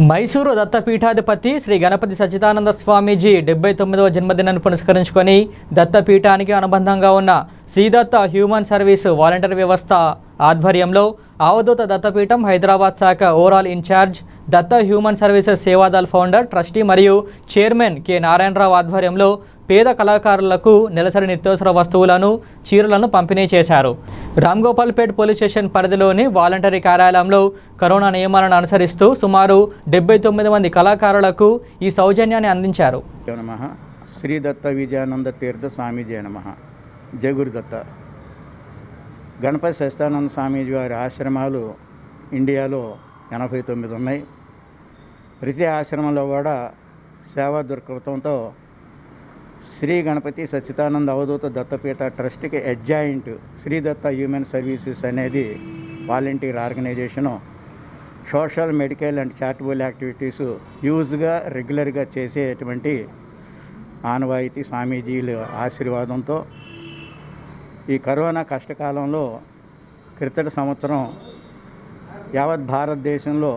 మైసూరు దత్తపీఠాధిపతి శ్రీ గణపతి సచ్చిదానంద స్వామీజీ డెబ్బై తొమ్మిదవ జన్మదినాన్ని పురస్కరించుకొని దత్తపీఠానికి అనుబంధంగా ఉన్న శ్రీదత్త హ్యూమన్ సర్వీస్ వాలంటీర్ వ్యవస్థ ఆధ్వర్యంలో అవధూత దత్తపీఠం హైదరాబాద్ శాఖ overall incharge Datta human services Sevadal founder trustee మరియు చైర్మన్ కె నారాయణరావు ఆధ్వర్యంలో పేద కళాకారులకు నెలసరి నిత్యావసర వస్తువులను చీరలను పంపిణీ చేశారు రామ్ గోపాల్పేట్ పోలీస్ స్టేషన్ పరిధిలోని వాలంటరీ కార్యాలయంలో కరోనా నియమాలను అనుసరిస్తూ సుమారు డెబ్బై తొమ్మిది మంది కళాకారులకు ఈ సౌజన్యాన్ని అందించారు నమ శ్రీ దత్త విజయానంద తీర్థ స్వామీజీ నమ జగురుదత్త గణపతి సత్యానంద స్వామీజీ వారి ఆశ్రమాలు ఇండియాలో ఎనభై తొమ్మిది ఉన్నాయి ప్రతి ఆశ్రమంలో కూడా సేవా దృక్పథంతో శ్రీ గణపతి సచ్చిదానంద అవధూత దత్తపీఠ ట్రస్ట్కి adjoint Shri Datta human services అనేది volunteer organisation social medical and charitable activities యూజ్గా రెగ్యులర్గా చేసేటువంటి ఆనవాయితీ స్వామీజీల ఆశీర్వాదంతో ఈ కరోనా కష్టకాలంలో క్రితటి సంవత్సరం యావత్ భారతదేశంలో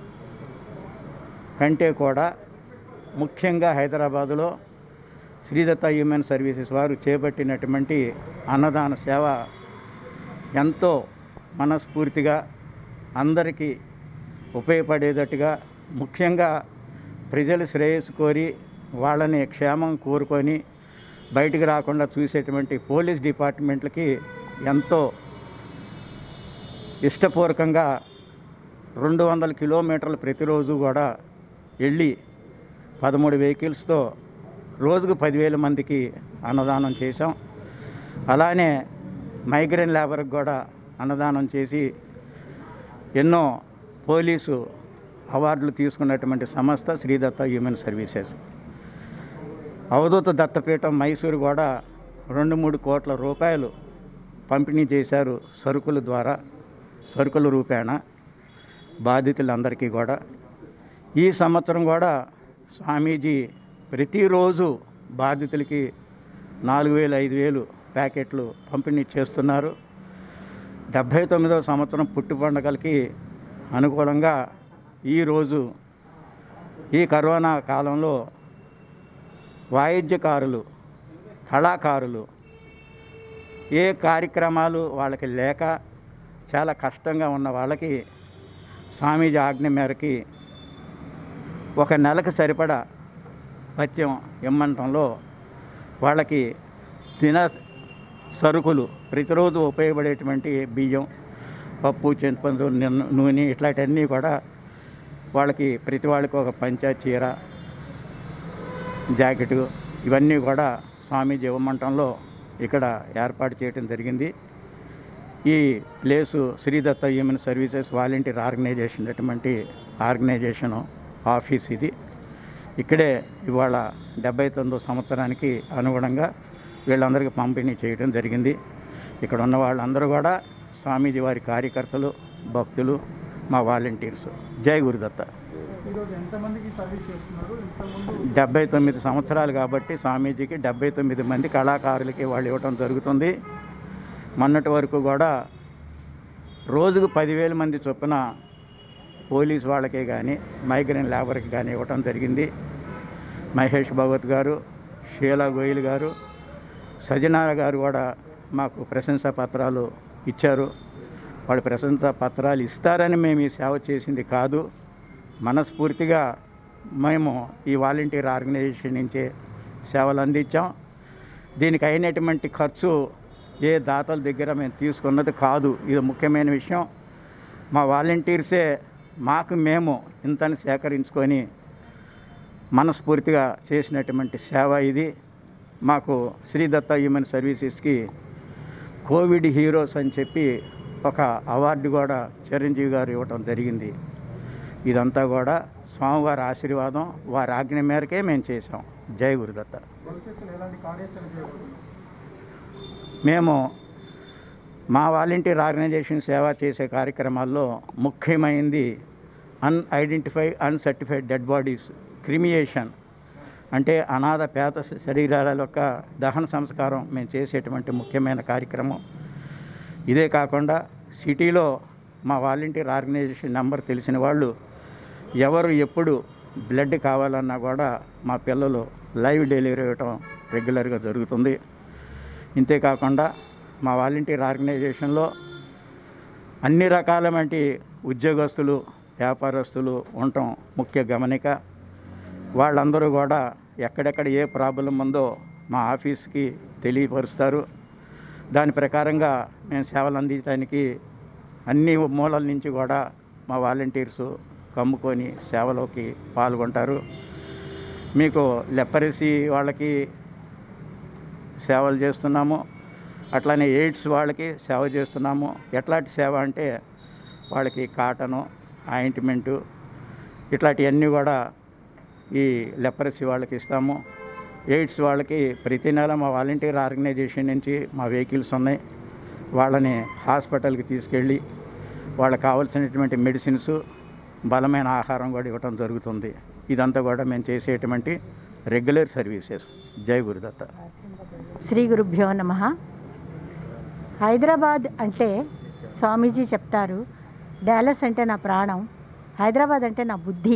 కంటే కూడా ముఖ్యంగా హైదరాబాదులో శ్రీదత్త హ్యూమన్ సర్వీసెస్ వారు చేపట్టినటువంటి అన్నదాన సేవ ఎంతో మనస్ఫూర్తిగా అందరికీ ఉపయోగపడేటట్టుగా ముఖ్యంగా ప్రజలు శ్రేయస్సు కోరి వాళ్ళని క్షేమం కోరుకొని బయటికి రాకుండా చూసేటువంటి పోలీస్ డిపార్ట్మెంట్లకి ఎంతో ఇష్టపూర్వకంగా రెండు వందల కిలోమీటర్లు ప్రతిరోజు కూడా వెళ్ళి పదమూడు వెహికల్స్తో రోజుకు పదివేల మందికి అన్నదానం చేశాం అలానే మైగ్రేన్ లేబర్కి కూడా అన్నదానం చేసి ఎన్నో పోలీసు అవార్డులు తీసుకున్నటువంటి సంస్థ శ్రీదత్త హ్యూమన్ సర్వీసెస్ అవధూత దత్తపీఠం మైసూరు కూడా రెండు మూడు కోట్ల రూపాయలు పంపిణీ చేశారు సరుకుల ద్వారా సరుకుల రూపేణ బాధితులందరికీ కూడా ఈ సంవత్సరం కూడా స్వామీజీ ప్రతిరోజు బాధితులకి నాలుగు వేలు ఐదు వేలు ప్యాకెట్లు పంపిణీ చేస్తున్నారు డెబ్భై తొమ్మిదవ సంవత్సరం పుట్టు పండుగలకి అనుకూలంగా ఈరోజు ఈ కరోనా కాలంలో వాయిద్యకారులు కళాకారులు ఏ కార్యక్రమాలు వాళ్ళకి లేక చాలా కష్టంగా ఉన్న వాళ్ళకి స్వామీజీ ఆజ్ఞ మేరకి ఒక నెలకు సరిపడా పత్యం ఇమ్మంటంలో వాళ్ళకి తిన సరుకులు ప్రతిరోజు ఉపయోగపడేటువంటి బియ్యం పప్పు చింతపండు నిన్న- నూనె ఇట్లాంటివన్నీ కూడా వాళ్ళకి ప్రతి వాళ్ళకి ఒక పంచ చీర జాకెట్ ఇవన్నీ కూడా స్వామీజీ ఇవ్వమంటంలో ఇక్కడ ఏర్పాటు చేయడం జరిగింది ఈ place Sridatta human services volunteer organisation అటువంటి ఆర్గనైజేషను ఆఫీస్ ఇది ఇక్కడే ఇవాళ డెబ్బై తొమ్మిదో సంవత్సరానికి అనుగుణంగా వీళ్ళందరికీ పంపిణీ చేయడం జరిగింది ఇక్కడ ఉన్న వాళ్ళందరూ కూడా స్వామీజీ వారి కార్యకర్తలు భక్తులు మా వాలంటీర్స్ జై గురుదత్త డెబ్బై తొమ్మిది సంవత్సరాలు కాబట్టి స్వామీజీకి డెబ్బై తొమ్మిది మంది కళాకారులకి వాళ్ళు ఇవ్వటం జరుగుతుంది మొన్నటి వరకు కూడా రోజుకు పదివేల మంది చొప్పున పోలీస్ వాళ్ళకే కానీ మైగ్రేన్ లేబర్కి కానీ ఇవ్వటం జరిగింది మహేష్ భగవత్ గారు షీలా గోయల్ గారు సజ్జనార గారు కూడా మాకు ప్రశంసా పత్రాలు ఇచ్చారు వాళ్ళు ప్రశంసా పత్రాలు ఇస్తారని మేము ఈ సేవ చేసింది కాదు మనస్ఫూర్తిగా మేము ఈ వాలంటీర్ ఆర్గనైజేషన్ నుంచే సేవలు అందించాం దీనికి అయినటువంటి ఖర్చు ఏ దాతల దగ్గర మేము తీసుకున్నది కాదు ఇది ముఖ్యమైన విషయం మా వాలంటీర్సే మాకు మేము ఇంతని సేకరించుకొని మనస్ఫూర్తిగా చేసినటువంటి సేవ ఇది మాకు శ్రీదత్త హ్యూమన్ సర్వీసెస్కి కోవిడ్ హీరోస్ అని చెప్పి ఒక అవార్డు కూడా చిరంజీవి గారు ఇవ్వటం జరిగింది ఇదంతా కూడా స్వామివారి ఆశీర్వాదం వారి ఆజ్ఞ మేరకే మేము చేసాం జై గురుదత్త మేము మా వాలంటీర్ ఆర్గనైజేషన్ సేవ చేసే కార్యక్రమాల్లో ముఖ్యమైనది unidentify uncertified dead bodies cremation అంటే అనాథ పేద శరీరాల యొక్క దహన సంస్కారం మేము చేసేటువంటి ముఖ్యమైన కార్యక్రమం ఇదే కాకుండా సిటీలో మా వాలంటీర్ ఆర్గనైజేషన్ నెంబర్ తెలిసిన వాళ్ళు ఎవరు ఎప్పుడు బ్లడ్ కావాలన్నా కూడా మా పిల్లలు లైవ్ డెలివరీ ఇవ్వటం రెగ్యులర్గా జరుగుతుంది ఇంతేకాకుండా మా వాలంటీర్ ఆర్గనైజేషన్లో అన్ని రకాలమైన ఉద్యోగస్తులు వ్యాపారస్తులు ఉండటం ముఖ్య గమనిక వాళ్ళందరూ కూడా ఎక్కడెక్కడ ఏ ప్రాబ్లం ఉందో మా ఆఫీస్కి తెలియపరుస్తారు దాని ప్రకారంగా మేము సేవలు అందించడానికి అన్ని మూలల నుంచి కూడా మా వాలంటీర్స్ కమ్ముకొని సేవలోకి పాల్గొంటారు మీకు లెపరసీ వాళ్ళకి సేవలు చేస్తున్నాము అట్లానే ఎయిడ్స్ వాళ్ళకి సేవ చేస్తున్నాము ఎట్లాంటి సేవ అంటే వాళ్ళకి కాటను ఆయింట్మెంటు ఇట్లాంటివన్నీ కూడా ఈ లెపరసీ వాళ్ళకి ఇస్తాము ఎయిడ్స్ వాళ్ళకి ప్రతి నెల మా వాలంటీర్ ఆర్గనైజేషన్ నుంచి మా వెహికల్స్ ఉన్నాయి వాళ్ళని హాస్పిటల్కి తీసుకెళ్ళి వాళ్ళకి కావాల్సినటువంటి మెడిసిన్స్ బలమైన ఆహారం కూడా ఇవ్వటం జరుగుతుంది ఇదంతా కూడా మేము చేసేటువంటి రెగ్యులర్ సర్వీసెస్ జై గురుదత్త శ్రీ గురుభ్యో నమ హైదరాబాద్ అంటే స్వామీజీ చెప్తారు డాలస్ అంటే నా ప్రాణం హైదరాబాద్ అంటే నా బుద్ధి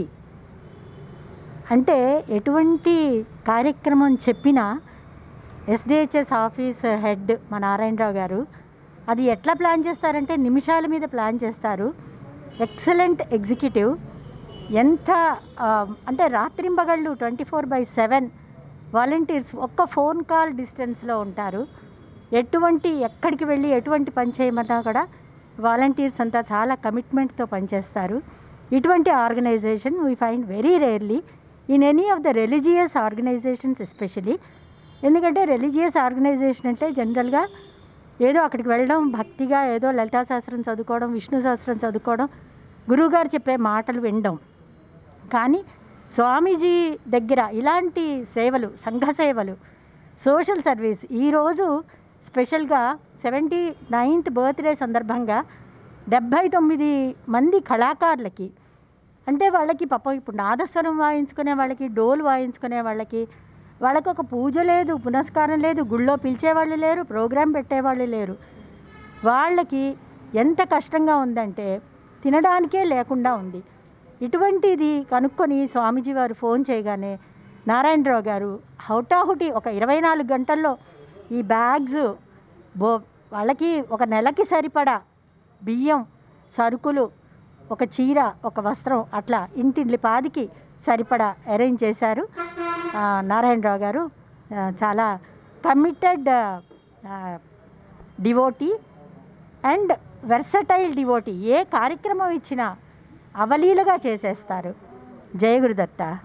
అంటే ఎటువంటి కార్యక్రమం చెప్పినా ఎస్డిహెచ్ఎస్ ఆఫీస్ హెడ్ మా నారాయణరావు గారు అది ఎట్లా ప్లాన్ చేస్తారంటే నిమిషాల మీద ప్లాన్ చేస్తారు ఎక్సలెంట్ ఎగ్జిక్యూటివ్ ఎంత ఆ, అంటే రాత్రింబగళ్ళు twenty four by seven volunteers ఒక్క ఫోన్ కాల్ డిస్టెన్స్లో ఉంటారు ఎటువంటి ఎక్కడికి వెళ్ళి ఎటువంటి పని చేయమన్నా కూడా వాలంటీర్స్ అంతా చాలా కమిట్మెంట్తో పనిచేస్తారు ఇటువంటి organisation we find very rarely in any of the religious organisations especially ఎందుకంటే రిలీజియస్ ఆర్గనైజేషన్ అంటే జనరల్గా ఏదో అక్కడికి వెళ్ళడం భక్తిగా ఏదో లలితా శాస్త్రం చదువుకోవడం విష్ణు శాస్త్రం చదువుకోవడం గురువుగారు చెప్పే మాటలు వినడం కానీ స్వామీజీ దగ్గర ఇలాంటి సేవలు సంఘ సేవలు సోషల్ సర్వీస్ ఈరోజు స్పెషల్గా సెవెంటీ నైన్త్ బర్త్డే సందర్భంగా డెబ్భై తొమ్మిది మంది కళాకారులకి అంటే వాళ్ళకి పాపం ఇప్పుడు నాదస్వరం వాయించుకునే వాళ్ళకి డోలు వాయించుకునే వాళ్ళకి వాళ్ళకి ఒక పూజ లేదు పునస్కారం లేదు గుళ్ళో పిలిచేవాళ్ళు లేరు ప్రోగ్రాం పెట్టేవాళ్ళు లేరు వాళ్ళకి ఎంత కష్టంగా ఉందంటే తినడానికే లేకుండా ఉంది ఇటువంటిది కనుక్కొని స్వామీజీ వారు ఫోన్ చేయగానే నారాయణరావు గారు హౌటాహుటి ఒక ఇరవై నాలుగు గంటల్లో ఈ బ్యాగ్స్ బో వాళ్ళకి ఒక నెలకి సరిపడా బియ్యం సరుకులు ఒక చీర ఒక వస్త్రం అట్లా ఇంటింటి పాదికి సరిపడా అరేంజ్ చేశారు ఆ, నారాయణరావు గారు ఆ, చాలా committed devotee and versatile devotee ఏ కార్యక్రమం ఇచ్చినా అవలీలగా చేసేస్తారు జయ గురుదత్త